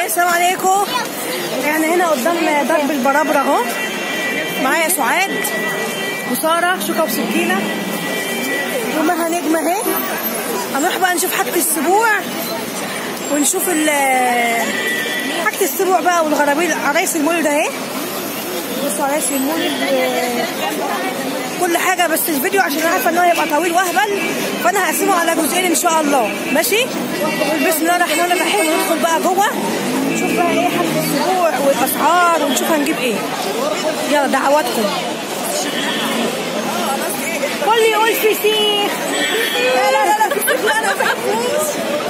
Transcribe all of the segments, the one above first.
هاي السلام عليكم يعني هنا قدام درب البرابرة اهو معايا سعاد وسارة شوكة وسكينة ومها نجمة اهي هنروح بقى نشوف حاجة السبوع ونشوف ال حاجة السبوع بقى والغرابيل عرايس المولد اهي بصوا عرايس المولد آه، كل حاجة بس الفيديو عشان عارفة ان هو هيبقى طويل واهبل فانا هقسمه على جزئين ان شاء الله ماشي بسم الله الرحمن الرحيم ندخل بقى جوه نشوف بقى ايه حاجة السبوع والاسعار ونشوف هنجيب ايه يلا دعواتكم كل يقول فسيخ لا لا لا لا فسيخ لا انا ما بحبوش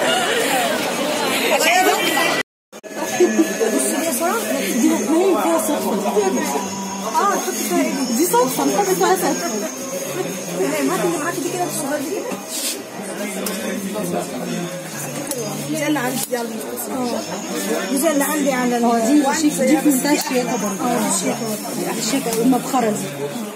بصي يا سارة دي مجنون فيها صدفة اه تحط فيها ايه دي صدفة نحط فيها صدفة تمام هات اللي معاكي دي كده الصغير دي كده دي اللي عندي يلا اه دي اللي عندي على اه دي شيك دي في منتهى الشياكه برضه اه دي شيكة الشياكه والمبخره دي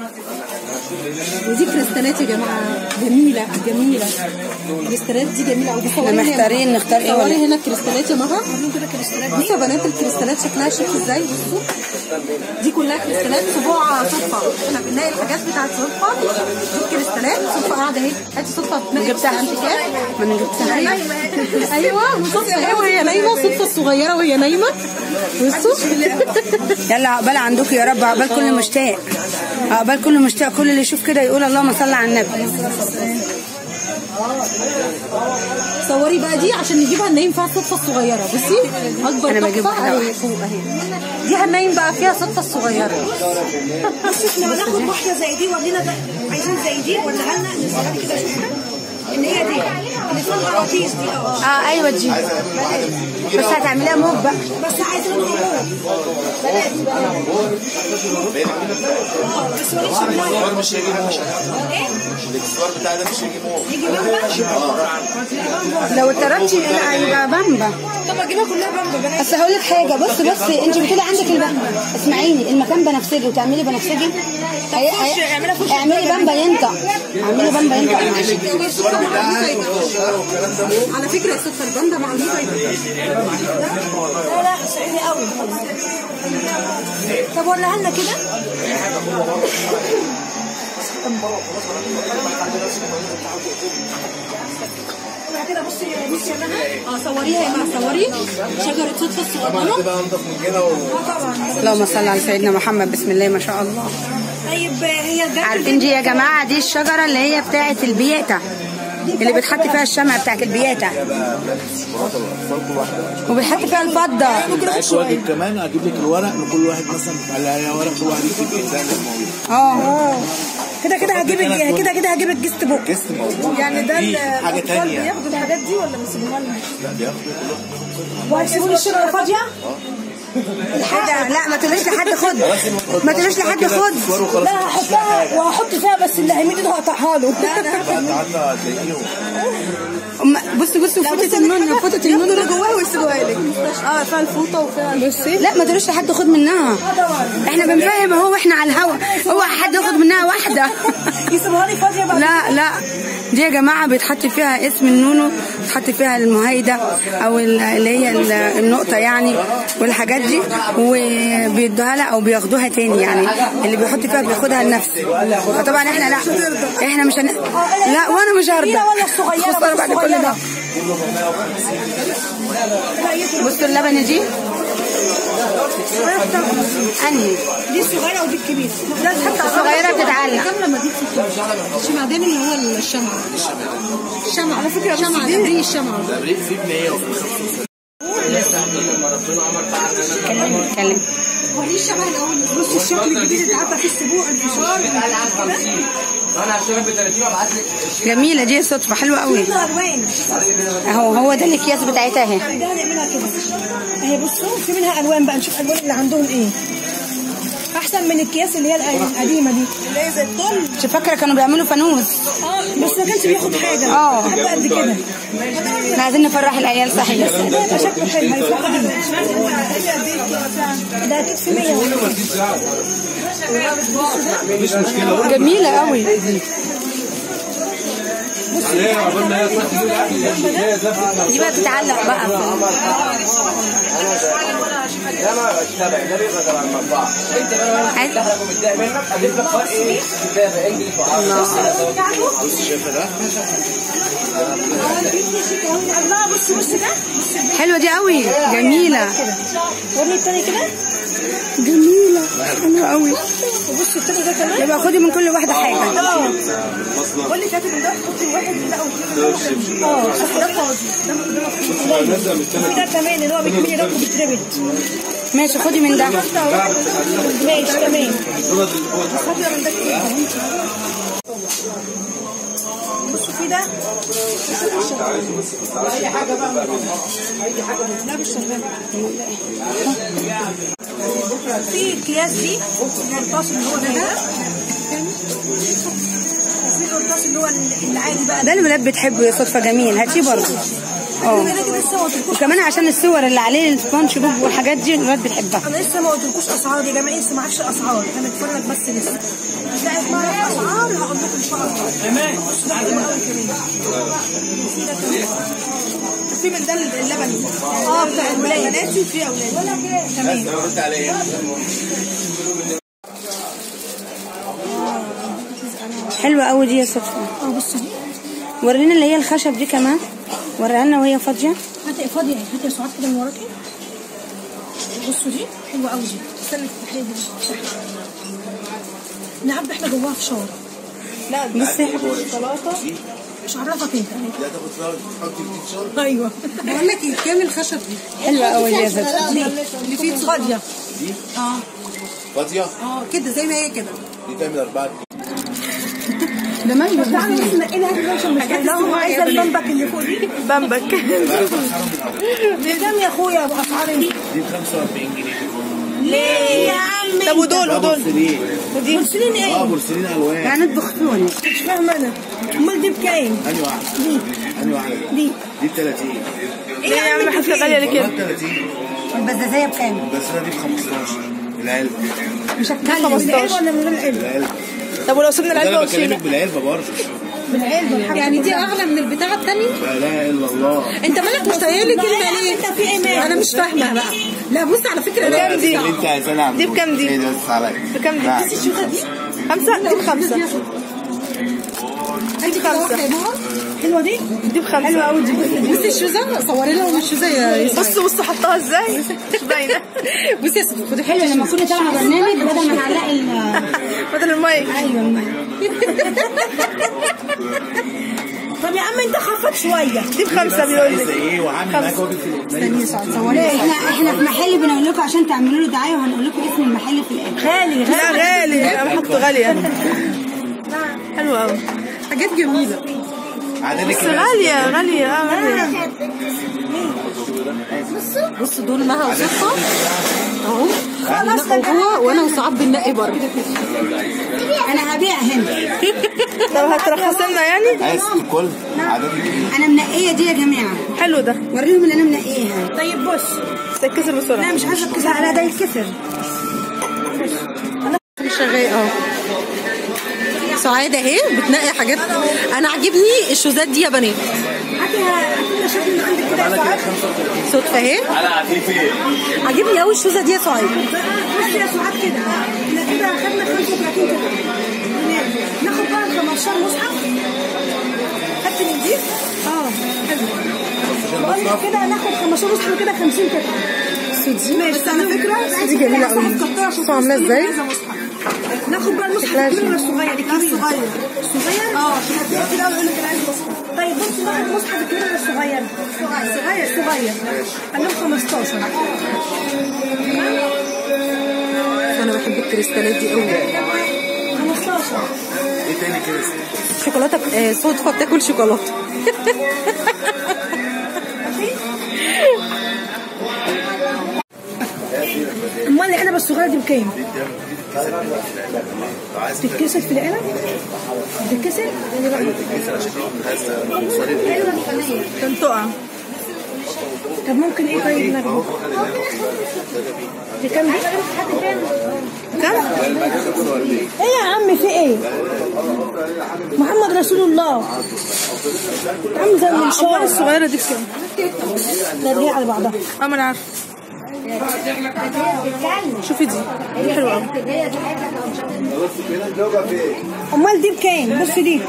ودي كريستالات يا جماعه جميله جميله الكريستالات دي جميله قوي احنا محتارين نختار ايه ولا صوري إيه؟ هنا الكريستالات يا مها كده كريستالات بصوا يا بنات الكريستالات شكلها شيك ازاي بصوا دي كلها كريستالات صباع صدفه احنا بنلاقي الحاجات بتاعت صدفه دي الكريستالات صدفه قاعده اهي ادي صدفه جبتها ما انا جبتها ايوه ايوه وصدفه اهي وهي نايمه صدفه الصغيره وهي نايمه بصوا يلا عقبال عندكم يا رب عقبال كل مشتاق عقبال كل مشتاق كل اللي يشوف كده يقول اللهم صل على النبي صوري بقى دي عشان نجيبها ننيم فيها الصدفه الصغيره بصي اكبر أنا بجيب تحفة واحدة أهي فوق اهي دي هننيم بقى فيها الصدفه الصغيره بس احنا بناخد واحده زي دي ورينا ده عايزين زي دي وريها لنا نسألها كده شوفها ان هي دي اللي اسمها القراطيس دي اه اه ايوه دي بس هتعمليها موب بقى بس عايزين نقول بنات اه بس وليد شكلها الاكسسوار مش هيجي موف ايه الاكسسوار بتاع ده مش هيجي موف يجي بامبا لو اتردتي لا يبقى بامبا طب اجيبها كلها بامبا بنات بس هقول لك حاجه بص بص انت بتقولي عندك البامبا اسمعيني المكان بنفسجي وتعملي بنفسجي هي- خش هي- اعملها خش اعملي بامبا ينطق اعملي بامبا ينطق الاكسسوار بتاعها والشعر والكلام ده موف على فكره الصدفه الباندا معروفه لا لا سعيدة قوي طب وريها لنا كده وريها كده بصي بصي يا مها اه صوريها يا جماعه صوري شجره صدفه طبعا الصغيره هتبقى انضف من كده و... اه طبعا اللهم صل على سيدنا محمد بسم الله ما شاء الله طيب هي الجد عارفين دي يا جماعه دي الشجره اللي هي بتاعه البياته اللي بتحط فيها الشمع بتاعه البياته وبتحط فيها الفضه معاك واجب كمان اجيب لك الورق لكل واحد مثلا على ورق كل واحد يكتب ايه موجود اه كده كده هجيب الج- كده كده هجيب الجست بوك جست موجود يعني ده دي ال- حاجه الأطفال تانية بياخدوا الحاجات دي ولا بيسيبوها لنا؟ لا بياخدوا وهيسيبوا لي الشجره فاضيه؟ لا لا ما تقوليش لحد خد ما تقوليش لحد خد اكسسوار وخلاص لا هحطها وهحط فيها بس اللي هيمد ايده هقطعها له لا انا بعد عنا هتلاقيهم أم- بصي بصي فوطة النون فوطة النون اللي جواها ويسيبوها لك اه فيها الفوطه وفيها بصي لا ما تقوليش لحد خد منها احنا بنفهم اهو واحنا على الهوا هو حد ياخد منها واحده يسيبوها لي فاضيه بعد لا لا دي يا جماعة بيتحط فيها اسم النونو بيتحط فيها المهيدة أو ال- اللي هي ال- النقطة يعني والحاجات دي وبيدوها لها أو بياخدوها تاني يعني اللي بيحط فيها بياخدها لنفسه فطبعا احنا لا احنا مش هن... لا وأنا مش هرضى ولا الصغيرة خسارة بس بعد كل ده بصوا اللبنة دي أنهي دي الصغيره ودي الكبيره ده تحط على الصغيرة بتتعلق كام لما دي الشمع ده اللي هو الشمع الشمع على فكره الشمع ده بري الشمع الابريق فيه ب 100 وفي 55 اتكلم اتكلم وريه الشمع الاول بص الشكل الجديد اللي اتعبى فيه السبوع الفشار انا هشتغل ب 30 وابعت لك جميلة دي صدفة حلوة قوي كلها الوان اهو هو ده الاكياس بتاعتها اهي ده هنعملها كده اهي بصوا في منها الوان بقى نشوف الالوان اللي عندهم ايه احسن من الاكياس اللي هي القديمه دي اللي هي زي الطل مش فاكرة كانوا بيعملوا فانوس اه بس ما كانش بياخد حاجه اه. حتى قد كده احنا عايزين نفرح العيال صحيح ده يبقى شكله حلو هيفرحوا بيه ده اكيد في 100 جميلة قوي ليه قبل ما هي تروح تجيب الاكل هي زفت دي بقى تتعلق بقى في لا ما تابع ده بيبقى تبع المطبعه انت بقى عايز- تحرك ومتضايق منك هتجيب لك فرق ايه كتابه انجلش وعربي بص شايفه ده الله بص بص ده حلوه دي قوي جميله ورني التاني كده جميله حلوه قوي وبص التاني ده كمان يبقى خدي من كل واحده حاجه اه قول لي كاتب من ده حط واحد لا اه صح ده فاضي ده ده مفروض في ده كمان اللي هو بيتملي ده وبيتربط ماشي خدي من ده ماشي تمام خدنا من ده كتير بصوا في ده اي حاجه بقى اي حاجه لا مش شغال في الكياس دي القرطاس اللي هو ده ده في القرطاس اللي هو العادي بقى ده الولاد بتحبه يا صدفه جميل هاتيه برضه اه انا كده لسه ما قلتلكوش وكمان عشان الصور اللي عليه السبونج بوب والحاجات دي الولاد بتحبها انا لسه ما قلتلكوش اسعار يا جماعه لسه ما اعرفش اسعار انا بتفرج بس لسه ساعه ما اعرف اسعار هقول لكم ان شاء الله تمام ده حلو قوي كمان في من ده اللبن اه بتاع الولاد بناتي في اولاد تمام رد عليا حلوه قوي دي يا صدفه اه بصي دي ورينا اللي هي الخشب دي كمان وريها لنا وهي فاضيه هاتي فاضيه هاتي يا سعاد كده من وراكي بصوا دي حلوه قوي دي استني تفتحيها دي نعبي احنا جواها فشار لا بصي شوكولاته مش عرفك انت اهي لا تاخد فيها تحط في شهر ايوه بقول لك ايه كامل خشب دي حلوه قوي دي يا صدفه اللي فيه فاضيه اه فاضيه اه كده زي ما هي كده دي تعمل اربعه ده مالي تعالى بس نقلها كده عشان مش عايزاهم عايزه البمبك اللي فوق دي بمبك بكام يا اخويا باسعار دي دي ب 45 جنيه ليه يا عمي طب ودول ده بورسلين ودي مرسلين اه ايه بورسلين الوان يعني اطبخ فيوني مش فاهمه انا امال دي بكام انهي واحده دي انهي واحده دي دي ب 30 ايه يا عم حفله غاليه ليه والله ب 30 البزازيه بكام؟ بس انا دي ب 15 العلبه مش هتكلم بالعلبه ولا من غير العلبه العلبه طب ولو سيبنا ده انا العلبه بكلمك وشيلها بالعلبه برضه بالعلبه يعني دي اغلى من البتاعه التانية لا اله الا الله انت مالك مش لي كلمه ليه انت في ايه مالك؟ انا مش فاهمه بقى لا بص على فكره لا ده دي اللي انت عايزاه نعمل دي بكام دي؟ ايه ده بس عليا بكام دي؟ لا. بصي الشوكه دي خمسه دي بخمسه دي بخمسه حلوه دي؟ دي بخمسه حلوه قوي دي بصي الشوزه صوري لهم الشوزه يا ياسمين. بصوا بصوا حطها ازاي مش باينه بصي يا ستي خدي حلو لما كنا طالعه برنامج بدل ما نعلق ال- بدل المايك ايوه المايك. طب يا عم انت خفت شويه دي بخمسه بيقول عايزه لي ايه وعامل معاك واجب في الإجمالي. احنا احنا في محل بنقول لكم عشان تعملوا له دعايه وهنقول لكم اسم المحل في الاخر غالي لا غالي انا بحطه غاليه حلوه قوي حاجات جميله عادلك بس غاليه غاليه اه غاليه بص دول مها وصفة اهو خلاص هو وانا وسعاد بننقي بره انا هبيع هنا طب هترخص لنا يعني عايز الكل عادلك انا منقيه دي يا جماعه حلو ده وريهم اللي انا منقيها طيب بص تتكسر بسرعه لا مش عايزه اتكسر لا ده يتكسر شغال اه سعاد اهي بتنقي حاجات انا عاجبني الشوزات دي يا بنات هاتي هاتي شوف من عندك كده يا سعاد صدفه اهي على عفيفي عاجبني قوي الشوزه دي يا سعاد بصي يا سعاد كده احنا كده خدنا 35 كده ناخد بقى ال 15 مصحف خدت من دي؟ اه حلو بقول لك كده ناخد 15 مصحف كده 50 كده ماشي بس على فكره دي جميلة قوي. شوفوا عاملة ازاي؟ ناخد بقى المصحف الكبير ولا الصغير؟ الكبير الصغير الصغير؟ اه عشان هتلاقي كده يقول لك انا عايز مصحف طيب بص ناخد المصحف الكبير ولا الصغير؟ صغير صغير خليهم 15 انا بحب الكريستالات دي قوي 15 ايه تاني كده شوكولاته آه، صدفه بتاكل شوكولاته امال العلبه الصغيره دي بكام؟ تتكسر في العلب؟ تتكسر؟ كان تقع طب ممكن ايه طيب ناخده؟ دي كام دي؟ كام؟ ايه يا عم في ايه؟ محمد رسول الله عم زي المنشار الصغيرة دي بكام؟ ده دي على بعضها اه ما انا عارفة شوفي دي دي حلوة قوي امال دي بكام؟ بصي دي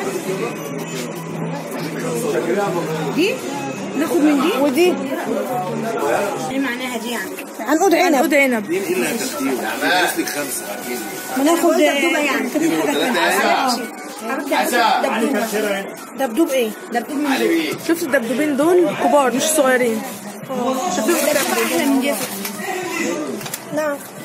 دي ناخد من دي ودي ايه معناها دي يعني عنقود عنب عنقود عنب دي الا ترتيب يعني لك خمسه اكيد ما ناخد دبدوبة يعني دبدوب ايه؟ دبدوب من دول شفت الدبدوبين دول كبار مش صغيرين شوفوا احلى من دي نعم